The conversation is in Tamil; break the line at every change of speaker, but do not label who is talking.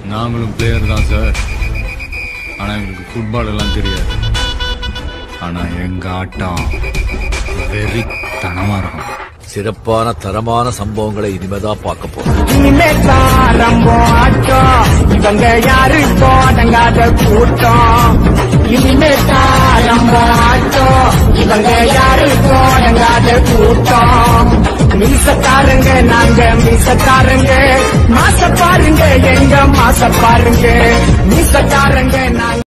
நாங்களும் பிளேயர் தான் சார் ஆனா எங்களுக்கு ஃபுட்பால் எல்லாம் தெரியாது ஆனா எங்க ஆட்டம் வெறித்தனமா இருக்கும்
சிறப்பான தரமான சம்பவங்களை இனிமேதான் பார்க்க போறோம்
இனிமே தாரம்போ ஆட்டம் இவங்க யாருக்கோ அடங்காத கூட்டம் இனிமே தாரம்போ ஆட்டம் இவங்க யாருக்கோ அடங்காத கூட்டம் மீசக்காரங்க நாங்க மீசக்காரங்க மாச பாருங்க எங்க மாச பாருங்க மீசக்காரங்க நாங்க